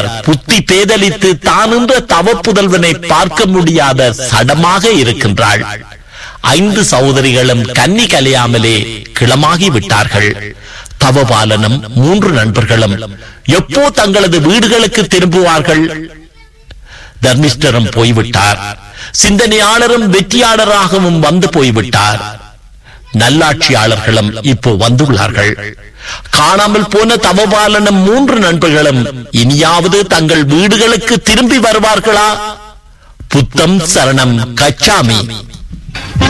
தந்தையார் புத்தி பேதலித்து தானின்ற தவப்புதல்வனை பார்க்க முடியாத சடமாக இருக்கின்றாள் ஐந்து சகோதரிகளும் கன்னி கலையாமலே கிளமாகி விட்டார்கள் தவபாலனும் மூன்று நண்பர்களும் எப்போ தங்களது வீடுகளுக்கு திரும்புவார்கள் தர்மிஷ்டரும் போய்விட்டார் சிந்தனையாளரும் வெற்றியாளராகவும் வந்து போய்விட்டார் நல்லாட்சியாளர்களும் இப்போ வந்துள்ளார்கள் காணாமல் போன தவபாலனும் மூன்று நண்பர்களும் இனியாவது தங்கள் வீடுகளுக்கு திரும்பி வருவார்களா புத்தம் சரணம் கச்சாமி